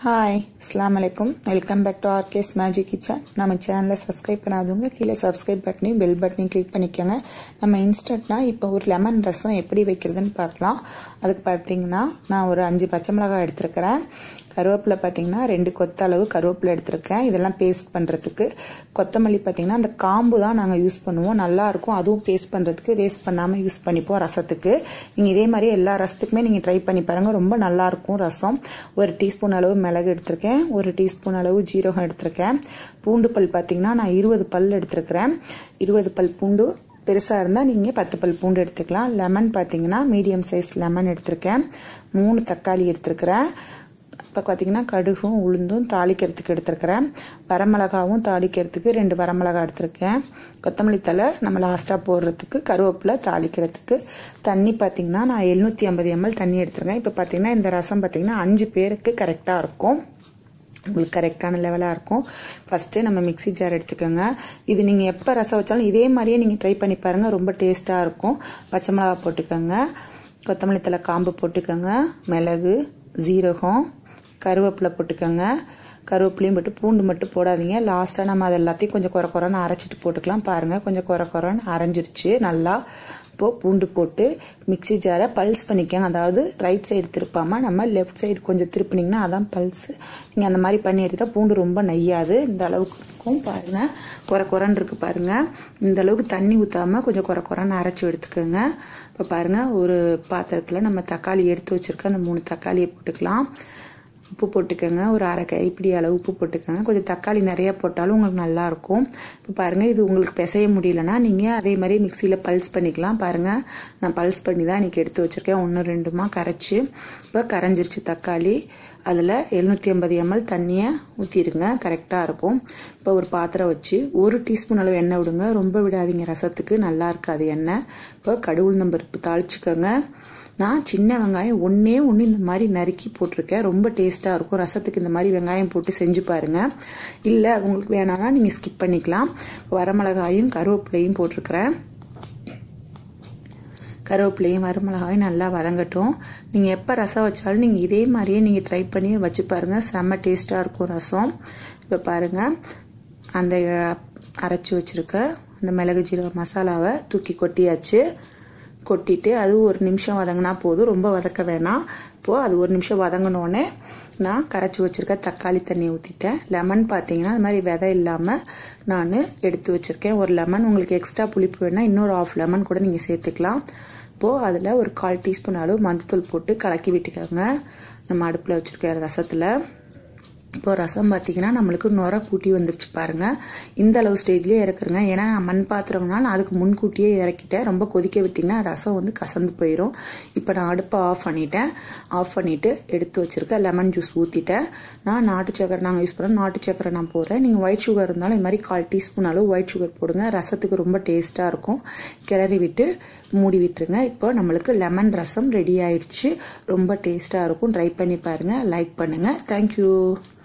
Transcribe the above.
hi அஸ்லாம் வலைக்கும் welcome back to RK's magic kitchen நம்ம சேனலை சப்ஸ்கிரைப் பண்ணாதவங்க கீழே சப்ஸ்கிரைப் பட்டனையும் பெல் பட்டனையும் கிளிக் பண்ணிக்கோங்க நம்ம இன்ஸ்டன்ட்னா இப்போ ஒரு லெமன் ரசம் எப்படி வைக்கிறதுன்னு பார்க்கலாம் அதுக்கு பார்த்தீங்கன்னா நான் ஒரு அஞ்சு பச்சை மிளகாய் எடுத்திருக்கிறேன் கருவேப்பிலை பார்த்தீங்கன்னா ரெண்டு கொத்த அளவு கருவேப்பிலை எடுத்திருக்கேன் இதெல்லாம் பேஸ்ட் பண்ணுறதுக்கு கொத்தமல்லி பார்த்தீங்கன்னா அந்த காம்பு தான் நாங்கள் யூஸ் பண்ணுவோம் நல்லாயிருக்கும் அதுவும் பேஸ்ட் பண்ணுறதுக்கு வேஸ்ட் பண்ணாமல் யூஸ் பண்ணிப்போம் ரசத்துக்கு நீங்கள் இதே மாதிரி எல்லா ரசத்துக்குமே நீங்கள் ட்ரை பண்ணி பாருங்கள் ரொம்ப நல்லாயிருக்கும் ரசம் ஒரு டீஸ்பூன் அளவு மிளகு எடுத்திருக்கேன் ஒரு டீஸ்பூன் அளவு ஜீரகம் எடுத்திருக்கேன் பூண்டு பல் பார்த்தீங்கன்னா நான் இருபது பல் எடுத்திருக்கிறேன் இருபது பல் பூண்டு பெருசாக இருந்தால் நீங்கள் பத்து பல் பூண்டு எடுத்துக்கலாம் லெமன் பார்த்தீங்கன்னா மீடியம் சைஸ் லெமன் எடுத்திருக்கேன் மூணு தக்காளி எடுத்திருக்கிறேன் இப்போ பார்த்தீங்கன்னா கடுகும் உளுந்தும் தாளிக்கிறதுக்கு எடுத்துருக்கிறேன் வரமிளகாவும் தாளிக்கிறதுக்கு ரெண்டு வரமிளகா எடுத்திருக்கேன் கொத்தமல்லி தலை நம்ம லாஸ்ட்டாக போடுறதுக்கு கருவேப்பிலை தாளிக்கிறதுக்கு தண்ணி பார்த்தீங்கன்னா நான் எழுநூற்றி ஐம்பது எம்எல் தண்ணி எடுத்துருக்கேன் இப்போ பார்த்தீங்கன்னா இந்த ரசம் பார்த்தீங்கன்னா அஞ்சு பேருக்கு கரெக்டாக இருக்கும் உங்களுக்கு கரெக்டான லெவலாக இருக்கும் ஃபஸ்ட்டு நம்ம மிக்சி ஜார் எடுத்துக்கோங்க இது நீங்கள் எப்போ ரசம் வச்சாலும் இதே மாதிரியே நீங்கள் ட்ரை பண்ணி பாருங்கள் ரொம்ப டேஸ்ட்டாக இருக்கும் பச்சை மிளகா போட்டுக்கோங்க கொத்தமல்லி தலை காம்பு போட்டுக்கோங்க மிளகு ஜீரகம் கருவேப்பிலை போட்டுக்கோங்க கருவேப்பிலையும் போட்டு பூண்டு மட்டும் போடாதீங்க லாஸ்ட்டாக நம்ம அது எல்லாத்தையும் கொஞ்சம் குறை குறைன்னு அரைச்சிட்டு போட்டுக்கலாம் பாருங்கள் கொஞ்சம் குறை குறைன்னு அரைஞ்சிருச்சு நல்லா இப்போது பூண்டு போட்டு மிக்சி ஜாரை பல்ஸ் பண்ணிக்கோங்க அதாவது ரைட் சைடு திருப்பாமல் நம்ம லெஃப்ட் சைடு கொஞ்சம் திருப்பினீங்கன்னா அதான் பல்ஸ் நீங்கள் அந்த மாதிரி பண்ணி எடுத்துட்டால் பூண்டு ரொம்ப நெய்யாது இந்த அளவுக்கு இருக்கும் பாருங்கள் குறை குறைன்னு இருக்குது பாருங்கள் இந்த அளவுக்கு தண்ணி ஊற்றாமல் கொஞ்சம் குறை குறைன்னு அரைச்சி எடுத்துக்கோங்க இப்போ பாருங்கள் ஒரு பாத்திரத்தில் நம்ம தக்காளி எடுத்து வச்சுருக்க அந்த மூணு தக்காளியை போட்டுக்கலாம் உப்பு போட்டுக்கோங்க ஒரு அரை கைப்பிடி அளவு உப்பு போட்டுக்கோங்க கொஞ்சம் தக்காளி நிறைய போட்டாலும் உங்களுக்கு நல்லாயிருக்கும் இப்போ பாருங்கள் இது உங்களுக்கு பிசைய முடியலன்னா நீங்கள் அதே மாதிரி மிக்சியில் பல்ஸ் பண்ணிக்கலாம் பாருங்கள் நான் பல்ஸ் பண்ணி தான் இன்றைக்கி எடுத்து வச்சுருக்கேன் ஒன்று ரெண்டுமா கரைச்சி இப்போ கரைஞ்சிருச்சு தக்காளி அதில் எழுநூற்றி ஐம்பது எம்எல் தண்ணியை ஊற்றிடுங்க கரெக்டாக இருக்கும் இப்போ ஒரு பாத்திரம் வச்சு ஒரு டீஸ்பூன் அளவு எண்ணெய் விடுங்க ரொம்ப விடாதீங்க ரசத்துக்கு நல்லா இருக்காது எண்ணெய் இப்போ கடுவுள் பருப்பு தாளிச்சுக்கோங்க நான் சின்ன வெங்காயம் ஒன்றே ஒன்று இந்த மாதிரி நறுக்கி போட்டிருக்கேன் ரொம்ப டேஸ்ட்டாக இருக்கும் ரசத்துக்கு இந்த மாதிரி வெங்காயம் போட்டு செஞ்சு பாருங்கள் இல்லை உங்களுக்கு வேணாம்னா நீங்கள் ஸ்கிப் பண்ணிக்கலாம் வரமிளகாயும் கருவேப்பிலையும் போட்டிருக்கிறேன் கருவேப்பிலையும் வரமிளகாயும் நல்லா வதங்கட்டும் நீங்கள் எப்போ ரசம் வச்சாலும் நீங்கள் இதே மாதிரியே நீங்கள் ட்ரை பண்ணி வச்சு பாருங்கள் செம்ம டேஸ்ட்டாக இருக்கும் ரசம் இப்போ பாருங்கள் அந்த அரைச்சி வச்சுருக்க அந்த மிளகு ஜீரக மசாலாவை தூக்கி கொட்டியாச்சு கொட்டிட்டு அது ஒரு நிமிஷம் வதங்கினா போதும் ரொம்ப வதக்க வேணாம் இப்போது அது ஒரு நிமிஷம் வதங்கினோடனே நான் கரைச்சி வச்சுருக்க தக்காளி தண்ணி ஊற்றிட்டேன் லெமன் பார்த்தீங்கன்னா அது மாதிரி விதை இல்லாமல் நான் எடுத்து வச்சுருக்கேன் ஒரு லெமன் உங்களுக்கு எக்ஸ்ட்ரா புளிப்பு வேணால் இன்னொரு ஆஃப் லெமன் கூட நீங்கள் சேர்த்துக்கலாம் இப்போது அதில் ஒரு கால் டீஸ்பூன் அளவு மஞ்சத்தூள் போட்டு கலக்கி விட்டுக்கோங்க நம்ம அடுப்பில் வச்சுருக்க ரசத்தில் இப்போ ரசம் பார்த்தீங்கன்னா நம்மளுக்கு நுர கூட்டி வந்துருச்சு பாருங்கள் இந்த அளவு ஸ்டேஜ்லேயே இறக்குறங்க ஏன்னா நான் மண் பாத்திரம்னா நான் அதுக்கு முன்கூட்டியே இறக்கிட்டேன் ரொம்ப கொதிக்க விட்டிங்கன்னா ரசம் வந்து கசந்து போயிடும் இப்போ நான் அடுப்பை ஆஃப் பண்ணிட்டேன் ஆஃப் பண்ணிவிட்டு எடுத்து வச்சுருக்கேன் லெமன் ஜூஸ் ஊற்றிட்டேன் நான் நாட்டு சக்கரை நாங்கள் யூஸ் பண்ணோம் நாட்டு சக்கரை நான் போடுறேன் நீங்கள் ஒயிட் சுகர் இருந்தாலும் இது மாதிரி கால் டீஸ்பூன் அளவு ஒயிட் சுகர் போடுங்க ரசத்துக்கு ரொம்ப டேஸ்ட்டாக இருக்கும் கிளறி விட்டு மூடி விட்டுருங்க இப்போ நம்மளுக்கு லெமன் ரசம் ரெடி ஆயிடுச்சு ரொம்ப டேஸ்ட்டாக இருக்கும் ட்ரை பண்ணி பாருங்கள் லைக் பண்ணுங்கள் தேங்க்யூ